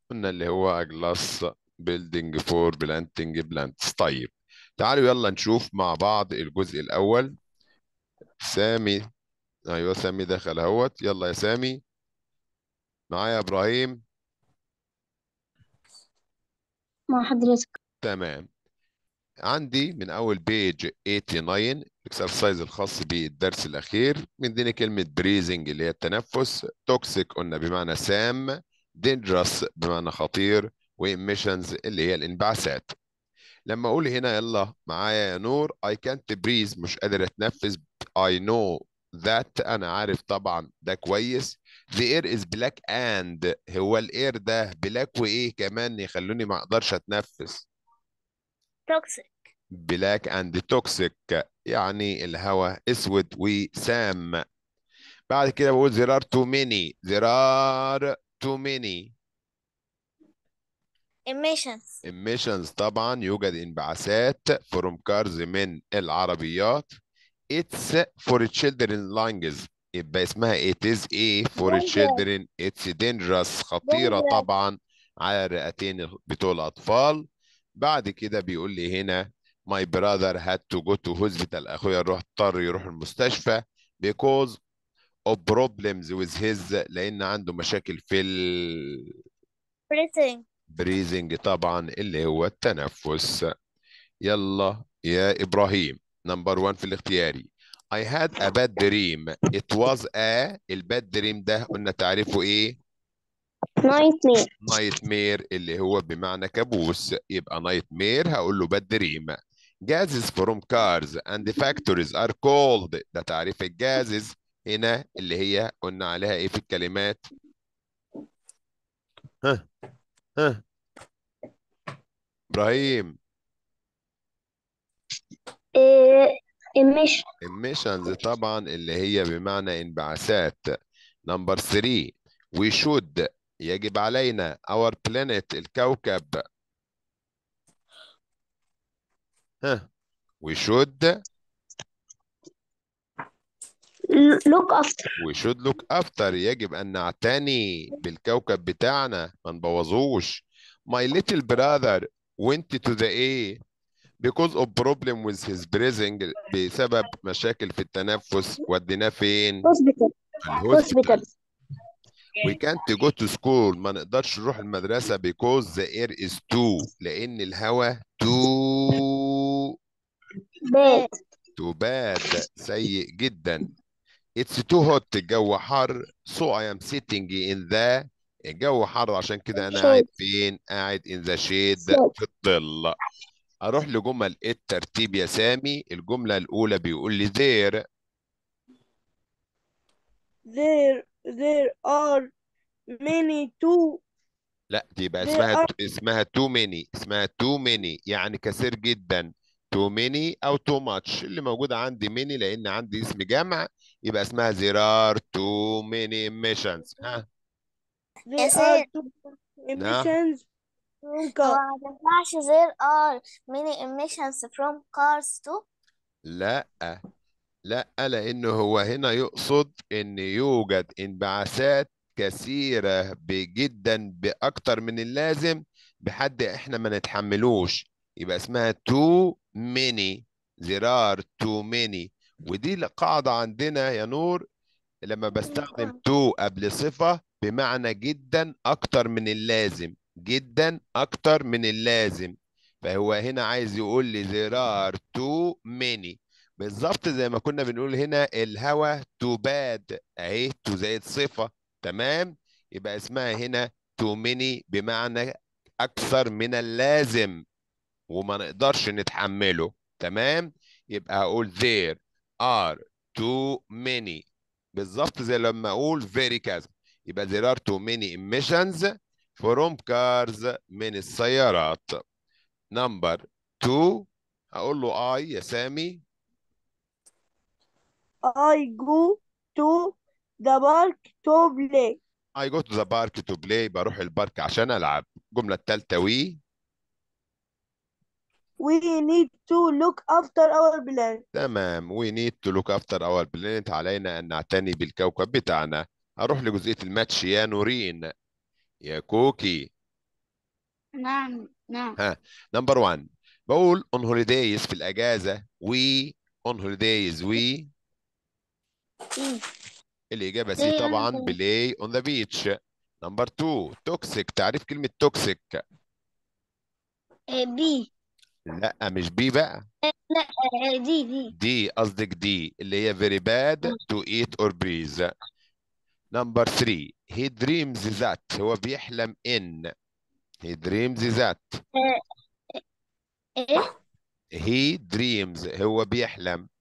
قلنا اللي هو أجلاس بيلدينج فور بلانتنج بلانتس طيب تعالوا يلا نشوف مع بعض الجزء الأول سامي أيوه سامي دخل اهوت يلا يا سامي معايا يا إبراهيم مع حضرتك تمام عندي من أول بيج 89 الاكسرسايز الخاص بالدرس الأخير مديني كلمة بريزنج اللي هي التنفس توكسيك قلنا بمعنى سام دينجرس بمعنى خطير وإيميشنز اللي هي الانبعاثات لما اقول هنا يلا معايا يا نور I can't breathe مش قادر اتنفس I know that انا عارف طبعا ده كويس the air is black and هو الاير ده بلاك وايه كمان يخلوني ما اقدرش اتنفس توكسيك black and toxic يعني الهواء اسود وسام بعد كده بقول there are too many there are too many emissions emissions طبعا يوجد انبعاثات from cars من العربيات it's for children lungs يبقى اسمها it is a for Dangerous. children it's dangerous خطيرة Dangerous. طبعا على الرئتين بتوع الأطفال بعد كده بيقول لي هنا my brother had to go to hospital أخويا روح اضطر يروح المستشفى because of problems with his لأن عنده مشاكل في ال breathing بريزنج طبعا اللي هو التنفس يلا يا إبراهيم نمبر 1 في الاختياري I had a bad dream it was a الباد دريم ده قلنا تعريفه ايه nightmare nightmare اللي هو بمعنى كابوس يبقى nightmare هقول له bad dream gases from cars and factories are called ده تعريف الجازز هنا اللي هي قلنا عليها ايه في الكلمات ها ها إبراهيم emission emissions طبعا اللي هي بمعنى انبعاثات نمبر 3 we should يجب علينا our planet الكوكب ها we should look after we should look after يجب أن نعتني بالكوكب بتاعنا ما نبوظوش my little brother went to the A because of problem with his breathing بسبب مشاكل في التنفس وديناه فين؟ hospital الهوسبيتال hospital we can't go to school ما نقدرش نروح المدرسة because the air is too لأن الهواء too bad too bad سيء جدا it's too hot الجو حر so I am sitting in the الجو حر عشان كده أنا Shade. قاعد فين؟ قاعد in the shade Shade. في الظل أروح لجمل الترتيب يا سامي الجملة الأولى بيقول لي there There, there are many too. لا دي يبقى There اسمها are- اسمها too many اسمها too many يعني كثير جدا too many أو too much اللي موجودة عندي many لأن عندي اسم جمع يبقى اسمها there are too many emissions ها There Yes, are sir. too emissions from هو cars. ما ينفعش there are many emissions from cars too لا لا لأنه هو هنا يقصد إن يوجد انبعاثات كثيرة ب- جدا بأكتر من اللازم بحد إحنا ما نتحملوش يبقى اسمها too many there are too many ودي القاعدة عندنا يا نور لما بستخدم to قبل صفة بمعنى جدا أكتر من اللازم جدا أكتر من اللازم فهو هنا عايز يقول لي there are too many بالظبط زي ما كنا بنقول هنا الهوا تو باد اهي تو زائد صفة تمام يبقى اسمها هنا تو ميني بمعنى اكثر من اللازم وما نقدرش نتحمله تمام يبقى هقول there are too many بالظبط زي لما اقول very كذا يبقى there are too many emissions from cars من السيارات نمبر 2 هقول له I يا سامي I go to the park to play. I go to the park to play بروح البارك عشان ألعب الجملة التالتة وي We need to look after our planet. تمام we need to look after our planet علينا أن نعتني بالكوكب بتاعنا هروح لجزئية الماتش يا نورين يا كوكي نعم نعم ها نمبر 1 بقول on holidays في الأجازة we on holidays we الإجابة سي Play on طبعا the- play on the beach نمبر 2 toxic تعريف كلمة toxic بي لا مش بي بقى دي دي دي قصدك دي اللي هي very bad to eat or breathe نمبر 3 he dreams that هو بيحلم in he dreams that ايه he dreams هو بيحلم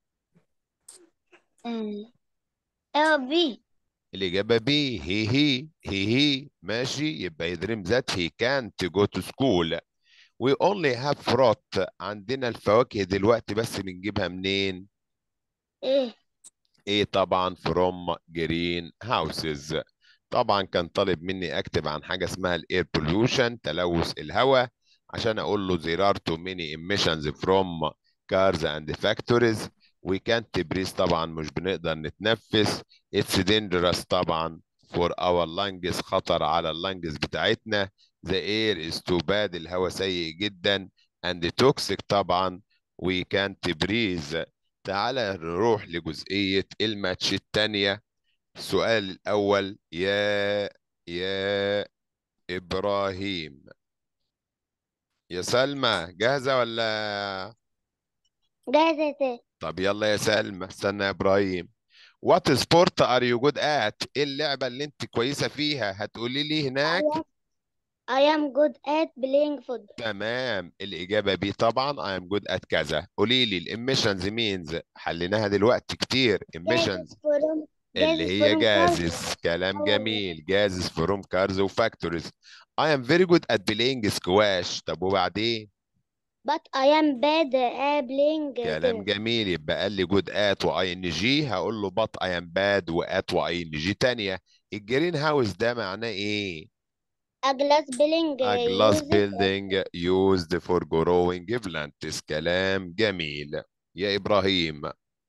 اه بي الإجابة بي هي هي هي هي ماشي يبقى he dreams that he can't go to school we only have fruit عندنا الفواكه دلوقتي بس بنجيبها منين؟ ايه ايه طبعا from green houses طبعا كان طالب مني اكتب عن حاجه اسمها الاير pollution تلوث الهواء عشان اقول له there are too many emissions from cars and factories we can't breathe طبعا مش بنقدر نتنفس it's dangerous طبعا for our lungs خطر على اللنجز بتاعتنا the air is too bad الهواء سيء جدا and toxic طبعا we can't breathe تعالى نروح لجزئية الماتش التانية السؤال الأول يا يا إبراهيم يا سلمى جاهزة ولا جاهزة طب يلا يا سلمى استنى يا إبراهيم What sport are you good at؟ إيه اللعبة اللي أنت كويسة فيها؟ هتقولي لي هناك I am good at playing football تمام الإجابة بي طبعا I am good at كذا قولي لي الإميشنز مينز حليناها دلوقتي كتير إميشنز from اللي هي from cars. جازز كلام أو- جميل جازز فروم كارز وفاكتوريز I am very good at playing squash طب وبعدين but I am bad at playing كلام tennis. جميل يبقى قال لي good at و ing هقول له but I am bad و at و ing تانية الجرين هاوس ده معناه ايه؟ a glass building A glass used building used for growing plants كلام جميل يا إبراهيم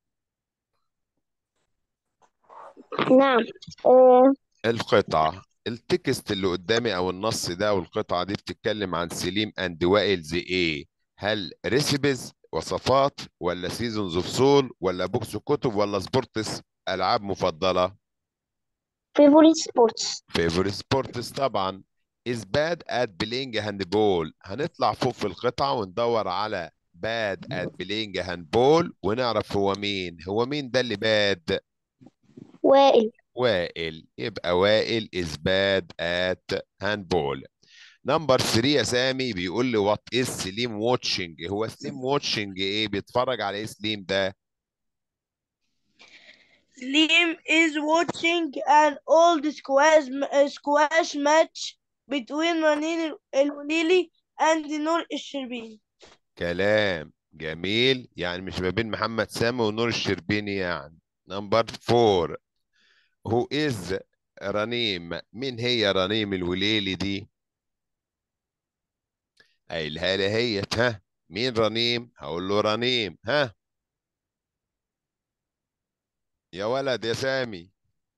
نعم آه، القطعة التكست اللي قدامي او النص ده او القطعة دي بتتكلم عن سليم اند وائل زي ايه هل ريسيبيز وصفات ولا سيزونز اوف سول ولا بوكس كتب ولا سبورتس العاب مفضلة favorite sports فيفورت سبورتس طبعا is bad at playing handball هنطلع فوق في القطعة وندور على bad at playing handball ونعرف هو مين هو مين ده اللي باد وائل وائل يبقى وائل is bad at handball نمبر 3 يا سامي بيقول لي وات از سليم واتشنج هو سليم واتشنج ايه بيتفرج على ايه سليم ده Slim is watching an old squash, uh, squash match between رنين الوليلي and نور الشربيني. كلام جميل يعني مش ما بين محمد سامي ونور الشربيني يعني نمبر 4 هو از رنيم مين هي رنيم الوليلي دي قايلها لي هي ها مين رنيم هقول له رنيم ها يا ولد يا سامي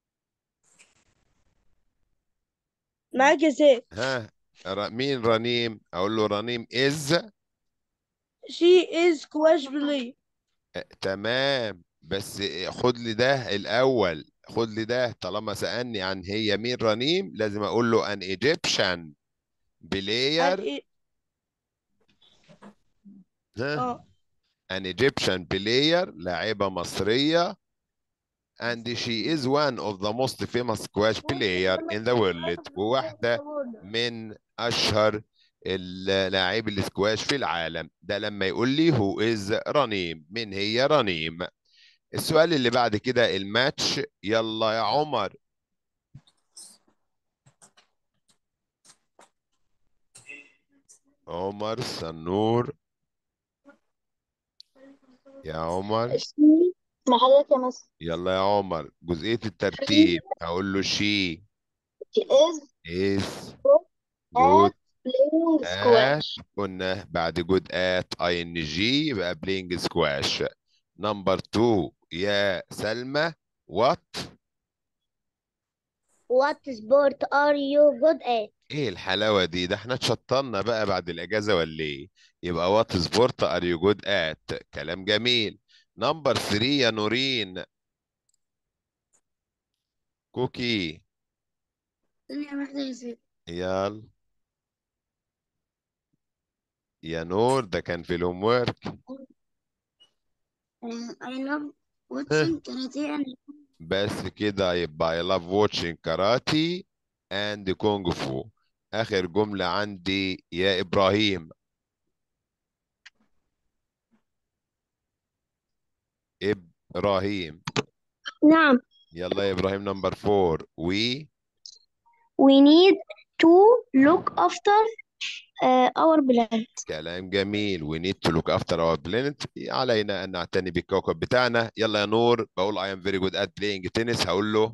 معاك يا سيف. ها ر- مين رنيم اقول له رنيم از She is squash player. تمام بس خد لي ده الاول خد لي ده طالما سألني عن هي مين رنيم لازم اقول له ان ايجيبشن بلاير And it- ها اه an Egyptian player لاعبة مصرية and she is one of the most famous squash player in the world وواحدة من أشهر اللاعبي السكواش في العالم ده لما يقول لي هو از رنيم من هي رنيم السؤال اللي بعد كده الماتش يلا يا عمر عمر سنور يا عمر مع حضرتك يا مس يلا يا عمر جزئية الترتيب هقول له she She is is good playing at قلنا بعد good at ing يبقى playing squash نمبر 2 يا سلمى what What sport are you good at? ايه الحلاوة دي ده احنا اتشطنا بقى بعد الأجازة ولا ايه يبقى وات سبورت ار يو جود ات كلام جميل نمبر 3 يا نورين كوكي يلا يا نور ده كان في الهوم ورك I love watching karate and بس كده يبقى I love watching karate and kung fu آخر جملة عندي يا إبراهيم إبراهيم نعم يلا يا إبراهيم نمبر 4 we we need to look after uh, our planet كلام جميل we need to look after our planet علينا أن نعتني بالكوكب بتاعنا يلا يا نور بقول I am very good at playing tennis هقول له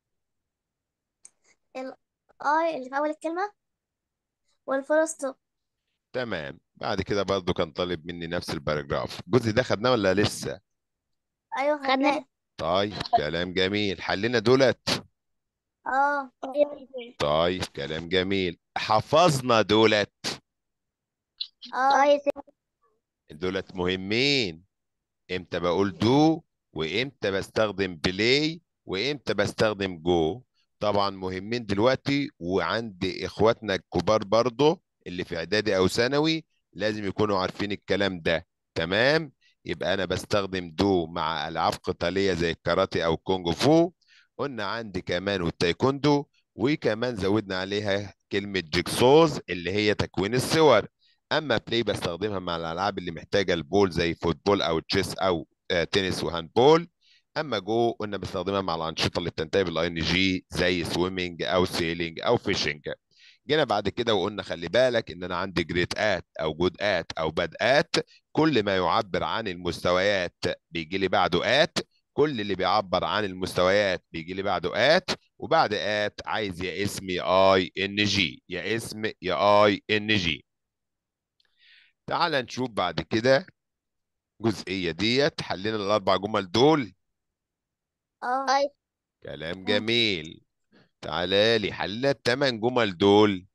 I اللي في أول الكلمة والفول ستوب تمام بعد كده برضو كان طالب مني نفس الباراجراف الجزء ده خدناه ولا لسه أيوة خدناه طيب كلام جميل حلنا دولت اه طيب كلام جميل حفظنا دولت اه دولت مهمين امتى بقول دو وامتى بستخدم بلاي وامتى بستخدم جو طبعا مهمين دلوقتي وعند اخواتنا الكبار برضه اللي في اعدادي او ثانوي لازم يكونوا عارفين الكلام ده تمام يبقى انا بستخدم دو مع العاب قتاليه زي الكاراتيه او الكونغ فو قلنا عندي كمان والتايكوندو وكمان زودنا عليها كلمه جيكسوز اللي هي تكوين الصور اما بلاي بستخدمها مع الالعاب اللي محتاجه البول زي فوتبول او تشيس او آه، تنس وهاندبول اما جو قلنا بستخدمها مع الانشطه اللي بتنتهي بالاي ان جي زي سويمنج او سيلينج او فيشنج جينا بعد كده وقلنا خلي بالك ان انا عندي جريت ات او جود ات او باد ات كل ما يعبر عن المستويات بيجي لي بعده ات كل اللي بيعبر عن المستويات بيجي لي بعده ات وبعد ات عايز يا اسم يا اي ان جي يا اسم يا اي ان جي تعال نشوف بعد كده الجزئيه ديت حلينا الاربع جمل دول اه كلام جميل تعالى لي حلينا الثمان جمل دول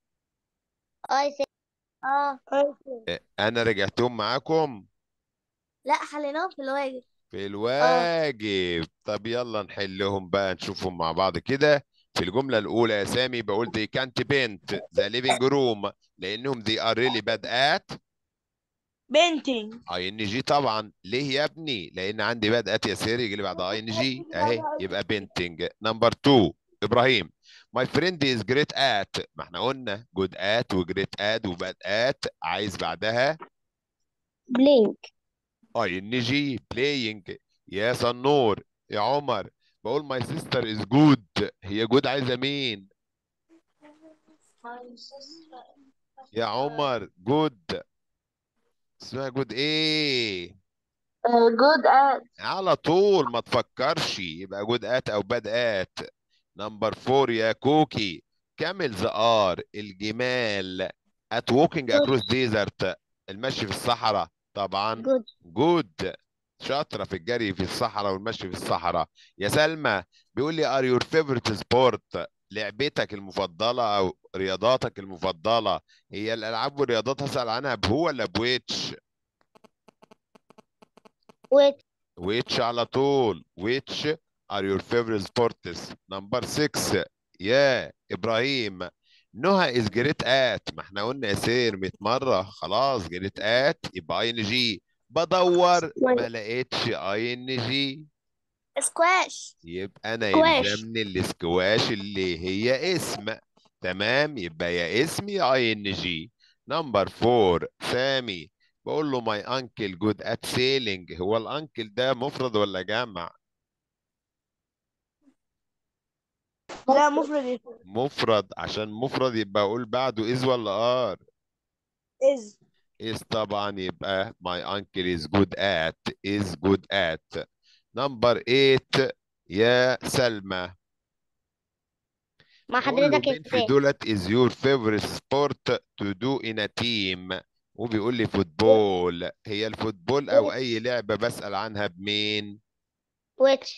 اه آه، انا رجعتهم معاكم لا حليناهم في الواجب في الواجب طب يلا نحلهم بقى نشوفهم مع بعض كده في الجملة الأولى يا سامي بقول they can't paint the living room لأنهم they are really bad at بينتينج اي ان جي طبعا ليه يا ابني؟ لأن عندي bad at يا سيري يجي لي بعد اي ان جي أهي يبقى painting نمبر 2 إبراهيم my friend is great at ما احنا قلنا good at و great at و bad at عايز بعدها بلينك اي ان جي playing يا صنور يا عمر بقول my sister is good هي جود عايزة مين؟ يا عمر جود اسمها جود ايه؟ جود ات على طول ما تفكرش يبقى جود ات او باد ات نمبر فور يا كوكي كاملز ار الجمال ات ووكينج اكروس ديزرت المشي في الصحراء طبعا جود جود شاطرة في الجري في الصحراء والمشي في الصحراء يا سلمى بيقول لي ار يور فيفورت سبورت لعبتك المفضلة أو رياضاتك المفضلة هي الألعاب والرياضات هسأل عنها بهو ولا بويتش؟ ويت ويتش على طول which are your favorite sports number 6 يا إبراهيم نهى is great at ما احنا قلنا يا سير 100 مرة خلاص great at يبقى اي ان جي بدور ما لقيتش اي ان جي سكواش يبقى انا سكواش. يلزمني الاسكواش اللي هي اسم تمام يبقى يا اسم يا اي ان جي نمبر فور سامي بقول له ماي انكل جود ات سيلينج هو الانكل ده مفرد ولا جمع لا مفرد يا شيخ. مفرد عشان مفرد يبقى اقول بعده از ولا ار is is طبعا يبقى my uncle is good at is good at number 8 يا سلمى مع بقول له حضرتك مين في ازاي دولت is your favorite sport to do in a team وبيقول لي فوتبول هي الفوتبول او اي لعبة بسأل عنها بمين ويتش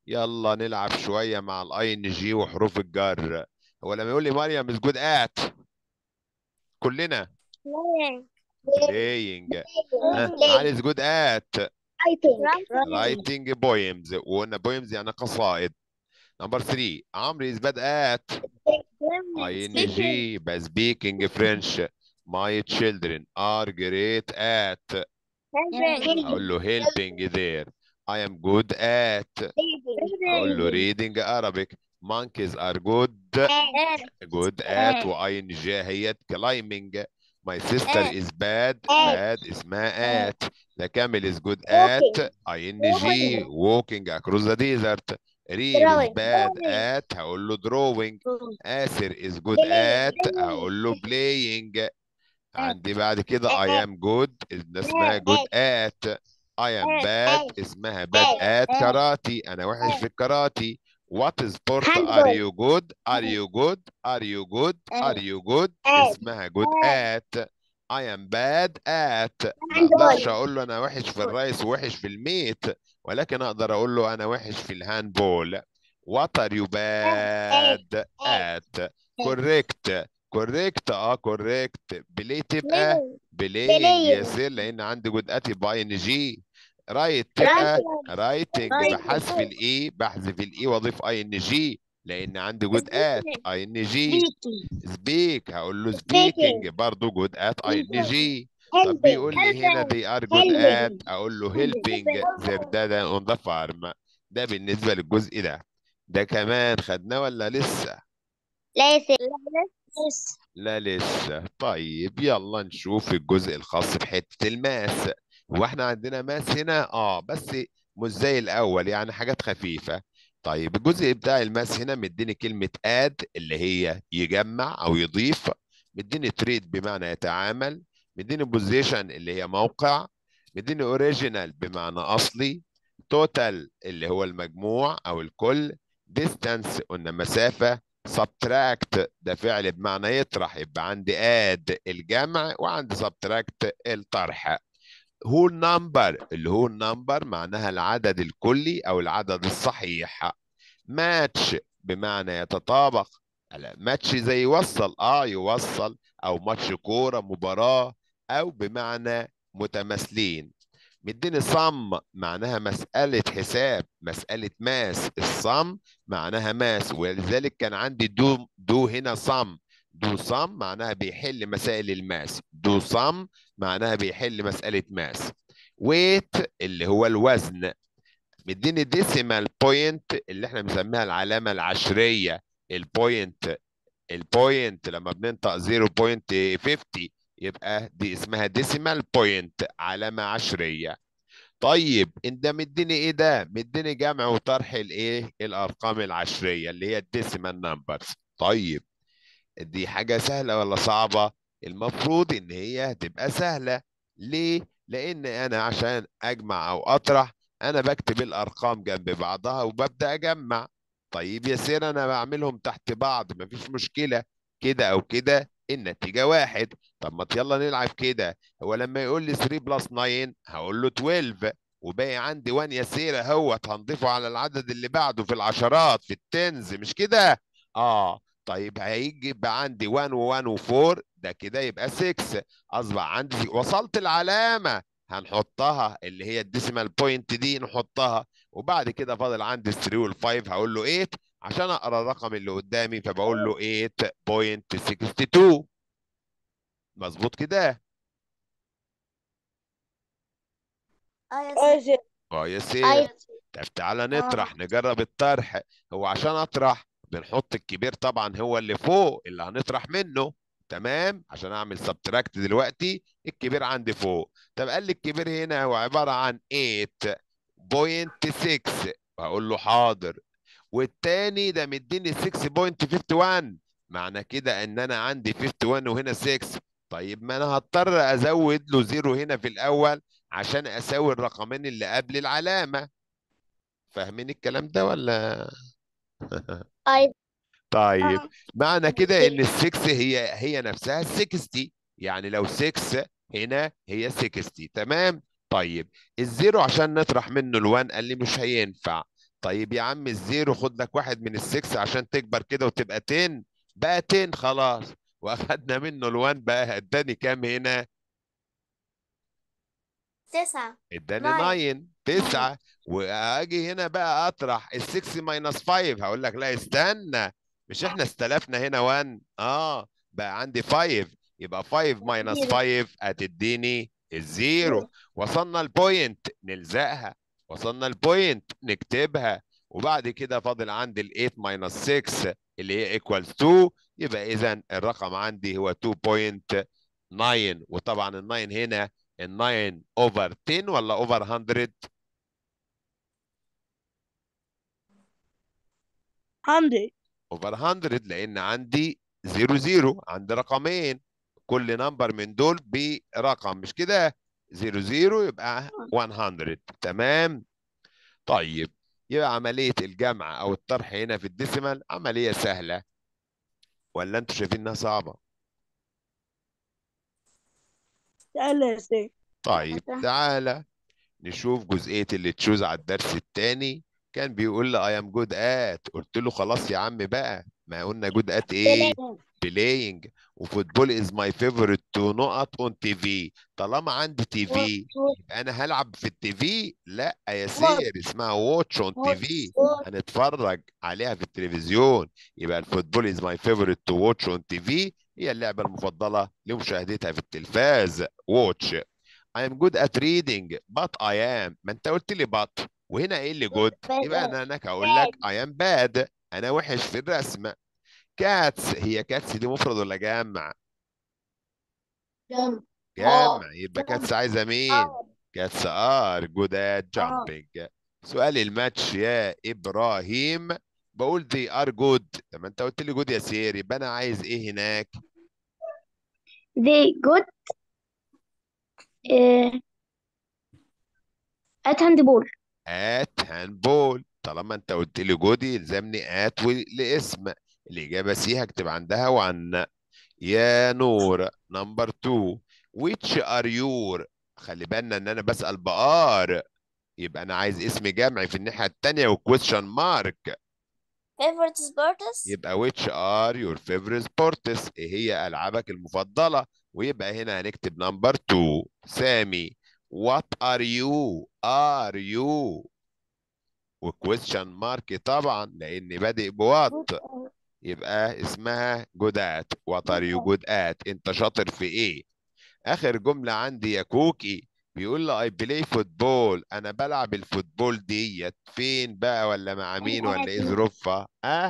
يلا نلعب شوية مع الاي ان جي وحروف الجر هو لما يقول لي مريم is good at كلنا playing ها علي is good at writing poems وقلنا poems يعني قصائد نمبر 3 عمرو is bad at ing by speaking French my children are great at اقول له helping there I am good at اقول له reading Arabic monkeys are good good at وing هي climbing my sister At. is bad At. bad اسمها at the camel is good at ing walking across the desert Reem is Drawing. bad Drawing. at هقول له drawing آسر is good Playing. at هقول له playing عندي بعد كده I At. am good ده اسمها good at I am At. bad At. اسمها bad at At. كاراتي أنا وحش في الكاراتي What sport are Handball. you good? Are you good? Are you good? Are you good? At. اسمها good at I am bad at ما Handball. اقدرش اقول له انا وحش في الريس ووحش في الميت ولكن اقدر اقول له انا وحش في الهاندبول What are you bad at? correct correct اه correct بليه تبقى بلاينج يا Playing. سير لان عندي جود اتي باي ان جي رايت تبقى رايتنج Writing. بحذف الاي بحذف الاي واضيف اي ان جي لان عندي جود ات اي ان جي سبيك هقول له سبيكينج برضه جود ات اي ان جي طب بيقول لي هنا they are good at Helping. اقول له helping their dad on the farm ده بالنسبه للجزء ده ده كمان خدناه ولا لسه ليس لا لسه طيب يلا نشوف الجزء الخاص بحتة الماس هو احنا عندنا ماس هنا اه بس مش زي الاول يعني حاجات خفيفة طيب الجزء بتاع الماس هنا مديني كلمة اد اللي هي يجمع او يضيف مديني تريد بمعنى يتعامل مديني بوزيشن اللي هي موقع مديني اوريجينال بمعنى اصلي توتال اللي هو المجموع او الكل ديستانس قلنا مسافة سبتراكت ده فعل بمعنى يطرح يبقى عندي اد الجمع وعندي سبتراكت الطرح هول نمبر اللي هو النمبر معناها العدد الكلي او العدد الصحيح ماتش بمعنى يتطابق لا ماتش زي يوصل اه يوصل او ماتش كوره مباراه او بمعنى متماثلين مديني صم معناها مسألة حساب مسألة ماس الصم معناها ماس ولذلك كان عندي دو دو هنا صم دو صم معناها بيحل مسائل الماس دو صم معناها بيحل مسألة ماس ويت اللي هو الوزن مديني ديسيمال بوينت اللي احنا بنسميها العلامة العشرية البوينت البوينت لما بننطق 0.50 يبقى دي اسمها ديسيمال بوينت علامة عشرية طيب انت مديني ايه ده مديني جمع وطرح الايه الارقام العشرية اللي هي الديسيمال نمبرز طيب دي حاجة سهلة ولا صعبة المفروض ان هي هتبقى سهلة ليه لان انا عشان اجمع او اطرح انا بكتب الارقام جنب بعضها وببدأ اجمع طيب يا سير انا بعملهم تحت بعض مفيش مشكلة كده او كده النتيجة واحد طب ما يلا نلعب كده هو لما يقول لي 3 بلس 9 هقول له 12 وباقي عندي 1 يا سيرة اهوت هنضيفه على العدد اللي بعده في العشرات في التنز مش كده؟ اه طيب هيجي يبقى عندي 1 و1 و4 ده كده يبقى 6 اصبح عندي وصلت العلامة هنحطها اللي هي الديسيمال بوينت دي نحطها وبعد كده فاضل عندي 3 وال5 هقول له 8 عشان اقرا الرقم اللي قدامي فبقول له 8.62 مظبوط كده اه يا سيد اه يا سير أيوة. طب تعالى نطرح نجرب الطرح هو عشان اطرح بنحط الكبير طبعا هو اللي فوق اللي هنطرح منه تمام عشان اعمل سبتراكت دلوقتي الكبير عندي فوق طب قال لي الكبير هنا هو عباره عن 8.6 هقول له حاضر والتاني ده مديني 6.51 معنى كده ان انا عندي 51 وهنا 6 طيب ما انا هضطر ازود له زيرو هنا في الاول عشان اساوي الرقمين اللي قبل العلامه فاهمين الكلام ده ولا أيوة. طيب آه. معنى كده ان السكس هي هي نفسها 60 يعني لو 6 هنا هي 60 تمام طيب الزيرو عشان نطرح منه ال1 قال لي مش هينفع طيب يا عم الزيرو خد لك واحد من السكس عشان تكبر كده وتبقى 10 بقى 10 خلاص واخدنا منه الوان بقى اداني كام هنا تسعة اداني ناين. 9 9 واجي هنا بقى اطرح ال 6 ماينس 5 هقول لك لا استنى مش احنا استلفنا هنا 1 اه بقى عندي 5 يبقى 5 ماينس زيرو. 5 هتديني الزيرو وصلنا البوينت نلزقها وصلنا البوينت نكتبها وبعد كده فاضل عندي ال 8 ماينس 6 اللي هي ايكوالز 2 يبقى اذا الرقم عندي هو 2.9 وطبعا ال 9 هنا ال 9 اوفر 10 ولا اوفر 100 100 اوفر 100 لان عندي 0 0 عندي رقمين كل نمبر من دول برقم مش كده 0 0 يبقى 100 تمام طيب يبقى عملية الجمع او الطرح هنا في الديسيمال عملية سهلة ولا انتوا شايفين انها صعبة سهل يا سيد طيب سهلة. تعالى نشوف جزئية اللي تشوز على الدرس الثاني كان بيقول لي I am good at قلت له خلاص يا عم بقى ما قلنا good at ايه بلاينج وفوتبول از ماي فيفورت تو نقط اون تي في طالما عندي تي في يبقى انا هلعب في التي في لا يا سير اسمها واتش اون تي في هنتفرج عليها في التلفزيون يبقى الفوتبول از ماي فيفورت تو واتش اون تي في هي اللعبه المفضله لمشاهدتها في التلفاز واتش I am good at reading but I am ما انت قلت لي but وهنا ايه اللي good يبقى انا هناك هقول لك I am bad انا وحش في الرسم كاتس هي كاتس دي مفرد ولا جمع جمع يبقى كاتس عايزه مين كاتس ار جود ات جامبينج سؤال الماتش يا ابراهيم بقول دي ار جود طب ما انت قلت لي جود يا سير يبقى انا عايز ايه هناك they good uh, at handball ات هاندبول طالما انت قلت لي جود يلزمني ات لاسم الاجابه سي هكتب عندها وعن يا نور نمبر 2 which are your خلي بالنا ان انا بسأل بار يبقى انا عايز اسم جمعي في الناحيه الثانيه وكويشن مارك favorite sports يبقى which are your favorite sports ايه هي العابك المفضله ويبقى هنا هنكتب نمبر 2 سامي what are you are you وكويشن مارك طبعا لاني بادئ بوات يبقى اسمها جودات وات ار يو جود ات انت شاطر في ايه اخر جمله عندي يا كوكي بيقول لي اي بلاي فوتبول انا بلعب الفوتبول ديت فين بقى ولا مع مين ولا ايه ظروفها اه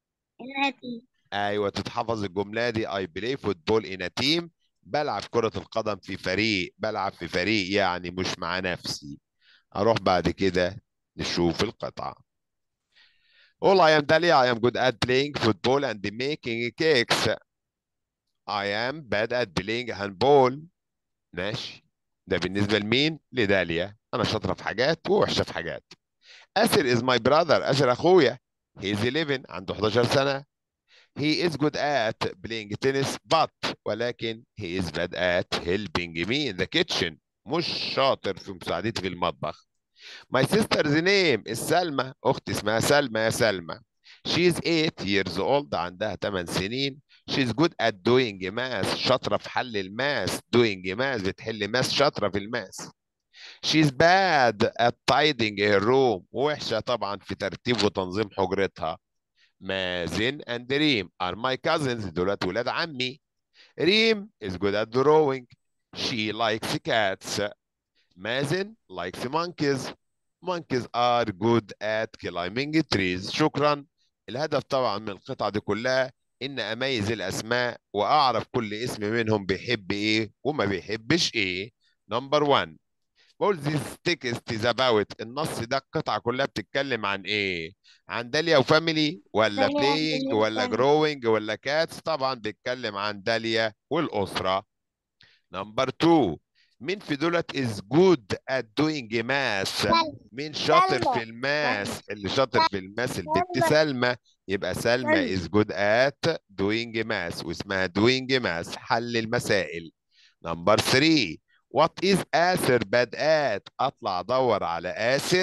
ايوه تتحفظ الجمله دي اي بلاي فوتبول ان تيم بلعب كره القدم في فريق بلعب في فريق يعني مش مع نفسي اروح بعد كده نشوف القطعه All I am Dalia, I am good at playing football and making cakes. I am bad at playing handball. ماشي ده بالنسبة لمين؟ لداليا أنا شاطرة في حاجات ووحشة في حاجات. أسر is my brother أسر أخويا. He is 11 عنده 11 سنة. He is good at playing tennis but ولكن he is bad at helping me in the kitchen. مش شاطر في مساعدتي في المطبخ. My sister's name is سلمى أختي اسمها سلمى يا سلمى She is 8 years old عندها 8 سنين She's good at doing math شاطرة في حل الماس doing math بتحل ماس شاطرة في الماس She's bad at tidying her room وحشة طبعا في ترتيب وتنظيم حجرتها مازن and ريم are my cousins دولت ولاد عمي ريم is good at drawing She likes cats مازن likes monkeys monkeys are good at climbing trees شكرا الهدف طبعا من القطعة دي كلها ان اميز الاسماء واعرف كل اسم منهم بيحب ايه وما بيحبش ايه نمبر 1 بقول this text is about النص ده القطعة كلها بتتكلم عن ايه عن داليا وفاميلي ولا داليا playing وفاميلي ولا وفاميلي. growing ولا cats طبعا بيتكلم عن داليا والأسرة نمبر 2 مين في دولت is good at doing math مين شاطر سلمى. في الماس اللي شاطر في الماس البت سلمى. سلمى يبقى سلمى سلمى. is good at doing math واسمها doing math حل المسائل نمبر 3 what is آسر bad at اطلع ادور على آسر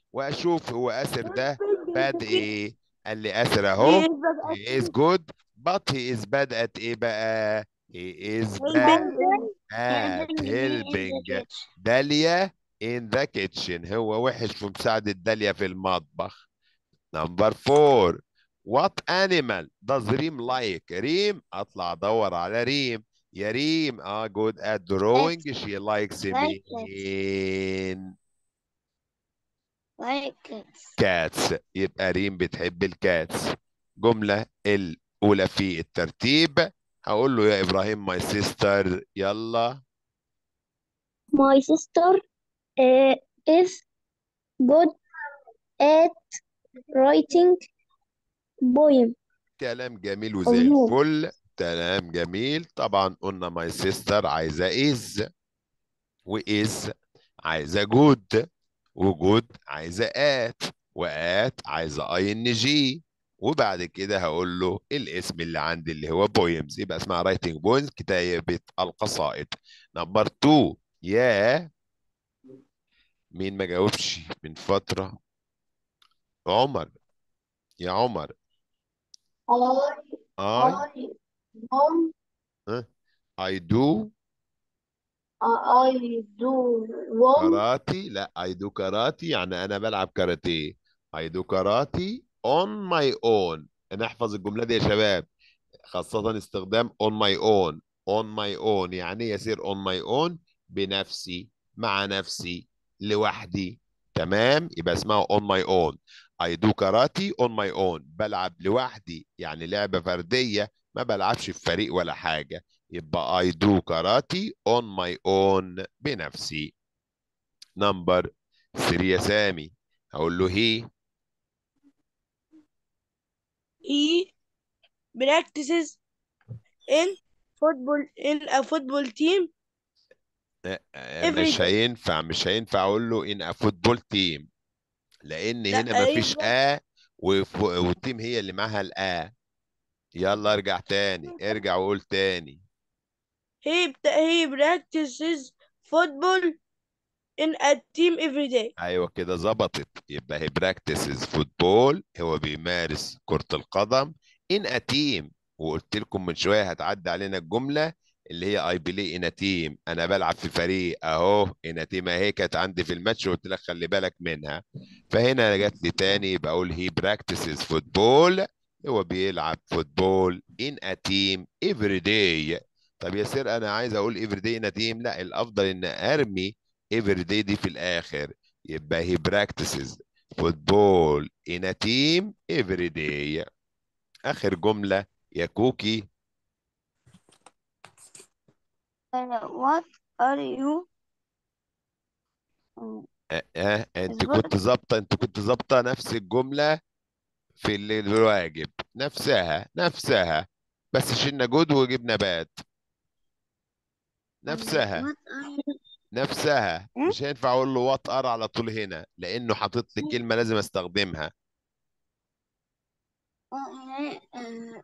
واشوف هو اسر ده باد ايه قال لي اسر اهو he is good but he is bad at ايه بقى he is bad at helping داليا in the kitchen هو وحش في مساعدة داليا في المطبخ نمبر فور what animal does ريم like ريم اطلع ادور على ريم يا ريم اه good at drawing she likes مين like cats يبقى ريم بتحب الكاتس جملة الأولى في الترتيب هقول له يا إبراهيم my sister يلا My sister uh, is good at writing poem. كلام جميل وزي أيوه. الفل كلام جميل طبعا قلنا my sister عايزة is وis عايزة good وجود عايزة at وات عايزة اي ان جي وبعد كده هقول له الاسم اللي عندي اللي هو بويمز يبقى اسمها رايتنج بويمز كتابة القصائد نمبر 2 يا مين ما جاوبش من فترة عمر يا عمر I Mom, I do I do want كاراتي لا I do كاراتي يعني أنا بلعب كاراتيه I do كاراتي on my own أنا أحفظ الجملة دي يا شباب خاصة استخدام on my own on my own يعني إيه يصير on my own بنفسي مع نفسي لوحدي تمام يبقى اسمها on my own I do كاراتي on my own بلعب لوحدي يعني لعبة فردية ما بلعبش في فريق ولا حاجة يبقى I do كاراتي on my own بنفسي نمبر 3 يا سامي هقول له هي he practices in football in a football team آه، آه، Every مش day. هينفع مش هينفع اقول له ان فوتبول تيم لان لا، هنا مفيش أيوة. ا وف- والتيم هي اللي معاها الآ يلا ارجع تاني ارجع وقول تاني he he practices football in a team every day ايوه كده ظبطت يبقى هي براكتسز فوتبول هو بيمارس كرة القدم ان ا تيم وقلت لكم من شويه هتعدي علينا الجمله اللي هي اي بلاي ان تيم انا بلعب في فريق اهو ان تيم اهي كانت عندي في الماتش وقلت لك خلي بالك منها فهنا جات لي تاني يبقى اقول هي براكتسز فوتبول هو بيلعب فوتبول ان ا تيم افري داي طب يا سير انا عايز اقول افري داي ان تيم لا الافضل ان ارمي every day دي في الآخر يبقى he practices football in a team every day آخر جملة يا كوكي what are you آه آه انت اصبر. كنت ظابطة انت كنت ظابطة نفس الجملة في ال- الواجب نفسها نفسها بس شلنا جود وجبنا بات نفسها what are you نفسها م? مش هينفع اقول له وات ار على طول هنا لانه حاطط لي كلمة لازم استخدمها uh,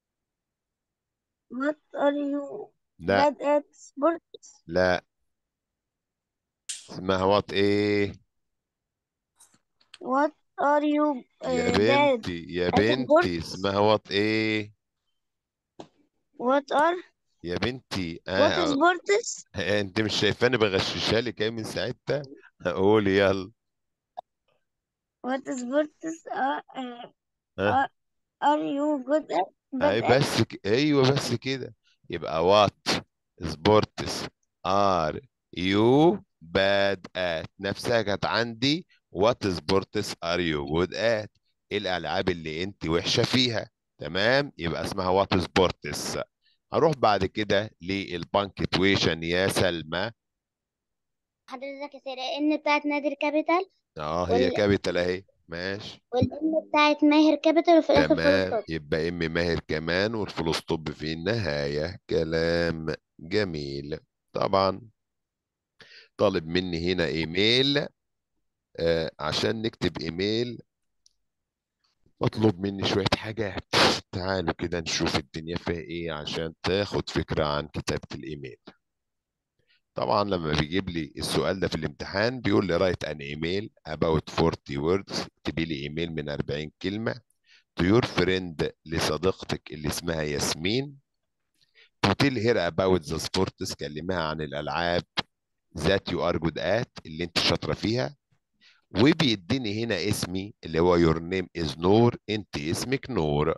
what are you لا bad at sports لا اسمها وات ايه what are you يا uh, bad بنتي يا at بنتي sports اسمها وات ايه what are يا بنتي what آه sports انت مش شايفاني بغششها لك ايه من ساعتها قولي يلا what sports are, uh, ها are, are you good at اي bad at بس ك... ايوه بس كده يبقى وات سبورتس ار يو باد ات نفسها كانت عندي وات سبورتس ار يو جود ات ايه الالعاب اللي انت وحشه فيها تمام يبقى اسمها وات سبورتس هروح بعد كده للبانكتويشن يا سلمى حضرتك يا سيدة ان بتاعت نادر كابيتال اه هي وال- كابيتال اهي ماشي والام بتاعت ماهر كابيتال وفي الاخر فول تمام ستوب يبقى ام ماهر كمان والفول ستوب في النهاية كلام جميل طبعا طالب مني هنا ايميل آه عشان نكتب ايميل مطلوب مني شوية حاجات تعالوا كده نشوف الدنيا فيها ايه عشان تاخد فكرة عن كتابة الايميل طبعا لما بيجيب لي السؤال ده في الامتحان بيقول لي رايت ان ايميل about 40 words اكتبي لي ايميل من 40 كلمة to your friend لصديقتك اللي اسمها ياسمين to tell her about the sports كلمها عن الالعاب that you are good at اللي انت شاطرة فيها وبيديني هنا اسمي اللي هو your name is نور انت اسمك نور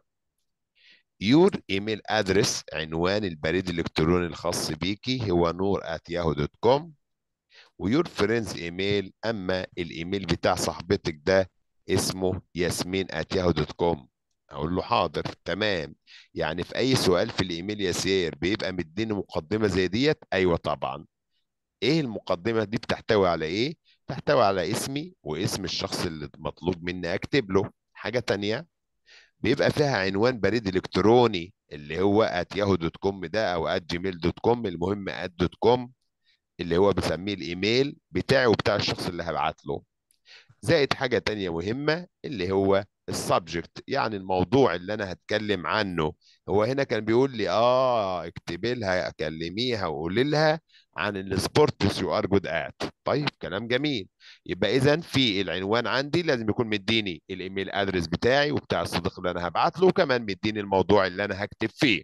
your email address عنوان البريد الالكتروني الخاص بيكي هو نور at yahoo.com ويور فريندز ايميل اما الايميل بتاع صاحبتك ده اسمه ياسمين at yahoo.com اقول له حاضر تمام يعني في اي سؤال في الايميل يا سير بيبقى مديني مقدمه زي ديت ايوه طبعا ايه المقدمه دي بتحتوي على ايه تحتوي على اسمي واسم الشخص اللي مطلوب مني اكتب له حاجه تانية بيبقى فيها عنوان بريد الكتروني اللي هو at yahoo.com ده او at gmail.com المهم at .com اللي هو بسميه الايميل بتاعي وبتاع الشخص اللي هبعت له زائد حاجة تانية مهمة اللي هو السبجكت يعني الموضوع اللي انا هتكلم عنه هو هنا كان بيقول لي اه اكتبي لها كلميها وقولي لها عن السبورتس يو ار جود ات طيب كلام جميل يبقى اذا في العنوان عندي لازم يكون مديني الايميل ادرس بتاعي وبتاع الصديق اللي انا هبعت له وكمان مديني الموضوع اللي انا هكتب فيه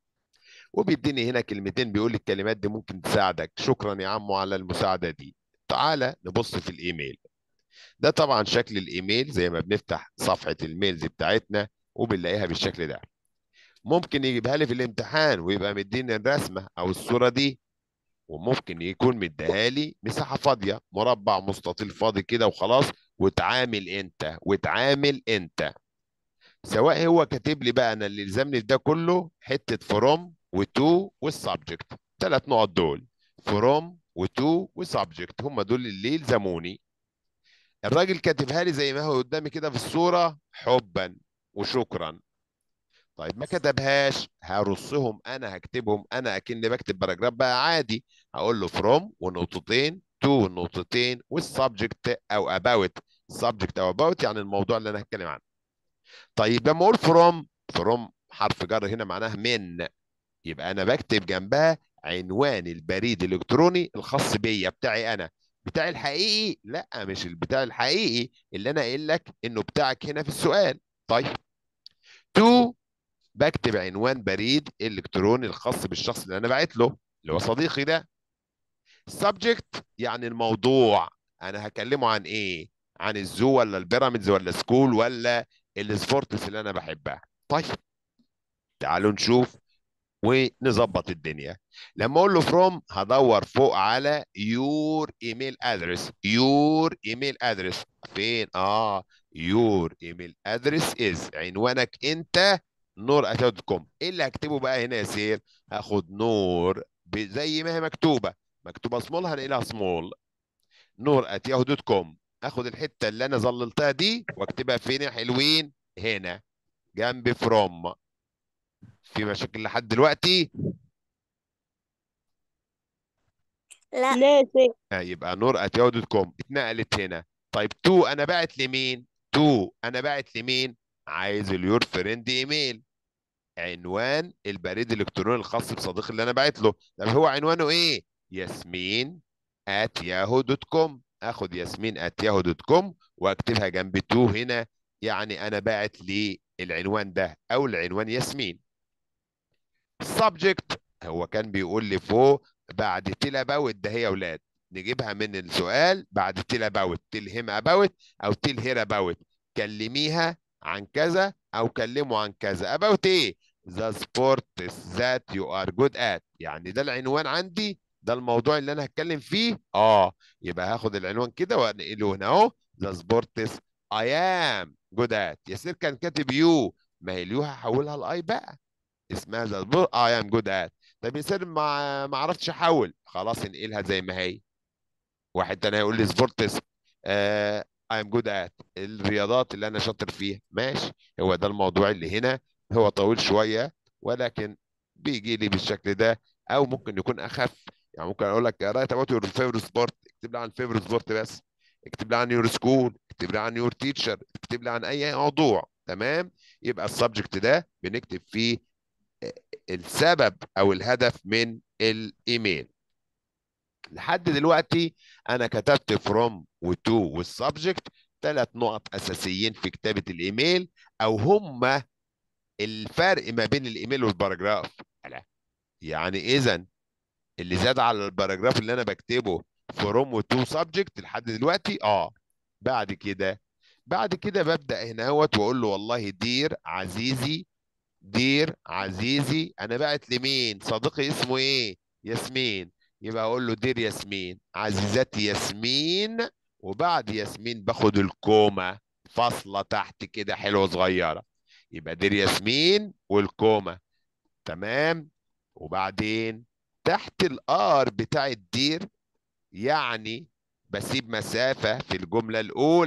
وبيديني هنا كلمتين بيقول لي الكلمات دي ممكن تساعدك شكرا يا عمو على المساعدة دي تعالى نبص في الايميل ده طبعا شكل الايميل زي ما بنفتح صفحة الميلز بتاعتنا وبنلاقيها بالشكل ده ممكن يجيبها لي في الامتحان ويبقى مديني الرسمة او الصورة دي وممكن يكون مديها لي مساحة فاضية مربع مستطيل فاضي كده وخلاص وتعامل انت وتعامل انت سواء هو كاتب لي بقى انا اللي يلزمني في ده كله حتة فروم وتو والسبجكت ثلاث نقط دول فروم وتو وسبجكت هم دول اللي يلزموني الراجل كاتبها لي زي ما هو قدامي كده في الصورة حبا وشكرا طيب ما كتبهاش هرصهم انا هكتبهم انا اكني بكتب باراجراف بقى عادي هقول له فروم ونقطتين تو نقطتين والسبجكت او اباوت سبجكت او اباوت يعني الموضوع اللي انا هتكلم عنه طيب لما اقول فروم فروم حرف جر هنا معناه من يبقى انا بكتب جنبها عنوان البريد الالكتروني الخاص بيا بتاعي انا بتاعي الحقيقي لا مش البتاع الحقيقي اللي انا قايل لك انه بتاعك هنا في السؤال طيب تو بكتب عنوان بريد الكتروني الخاص بالشخص اللي انا باعت له اللي هو صديقي ده subject يعني الموضوع انا هكلمه عن ايه عن الزو ولا البيراميدز ولا سكول ولا السبورتس اللي انا بحبها طيب تعالوا نشوف ونظبط الدنيا لما اقول له فروم هدور فوق على يور ايميل ادرس يور ايميل ادرس فين اه يور ايميل ادرس از عنوانك انت نور دوت كوم ايه اللي هكتبه بقى هنا يا سير هاخد نور ب- زي ما هي مكتوبه مكتوبه سمول هنلاقي لها سمول نور ات ياهو دوت كوم اخد الحته اللي انا ظللتها دي واكتبها فين يا حلوين هنا جنب فروم في مشاكل لحد دلوقتي لا لا سي آه، يبقى نور ات ياهو دوت كوم اتنقلت هنا طيب تو انا باعت لمين تو انا باعت لمين عايز اليور فريند ايميل عنوان البريد الالكتروني الخاص بصديقي اللي انا باعت له طب هو عنوانه ايه ياسمين at yahoo دوت كوم اخد ياسمين at yahoo دوت كوم واكتبها جنب تو هنا يعني انا باعت للعنوان ده او العنوان ياسمين subject هو كان بيقول لي فوق بعد تيل اباوت ده هي يا اولاد نجيبها من السؤال بعد تيل اباوت تيل هيم اباوت او تيل هير اباوت كلميها عن كذا او كلمه عن كذا اباوت ايه the sports that you are good at يعني ده العنوان عندي ده الموضوع اللي انا هتكلم فيه اه يبقى هاخد العنوان كده وانقله هنا اهو the sports I am good at ياسر كان كاتب يو ما هي اليو هحولها لاي بقى اسمها ذا سبورت اي ام جود ات طب ياسر ما ما عرفتش احول خلاص انقلها زي ما هي واحد تاني هيقول لي سبورتس اي ام جود ات الرياضات اللي انا شاطر فيها ماشي هو ده الموضوع اللي هنا هو طويل شويه ولكن بيجي لي بالشكل ده او ممكن يكون اخف يعني ممكن اقول لك رايت اباوت يور فيفورت سبورت اكتب لي عن فيفورت سبورت بس اكتب لي عن يور سكول اكتب لي عن يور تيتشر اكتب لي عن اي موضوع تمام يبقى السبجكت ده بنكتب فيه السبب او الهدف من الايميل لحد دلوقتي انا كتبت فروم وتو والسبجكت ثلاث نقط اساسيين في كتابه الايميل او هما الفرق ما بين الايميل والباراجراف لا يعني اذا اللي زاد على الباراجراف اللي انا بكتبه فروم وتو سبجكت لحد دلوقتي اه بعد كده بعد كده ببدا هنا اهوت واقول له والله دير عزيزي دير عزيزي انا بعت لمين صديقي اسمه ايه ياسمين يبقى اقول له دير ياسمين عزيزتي ياسمين وبعد ياسمين باخد الكومة فاصلة تحت كده حلوة صغيرة يبقى دير ياسمين والكومة تمام وبعدين تحت الار بتاع الدير يعني بسيب مسافة في الجملة الأولى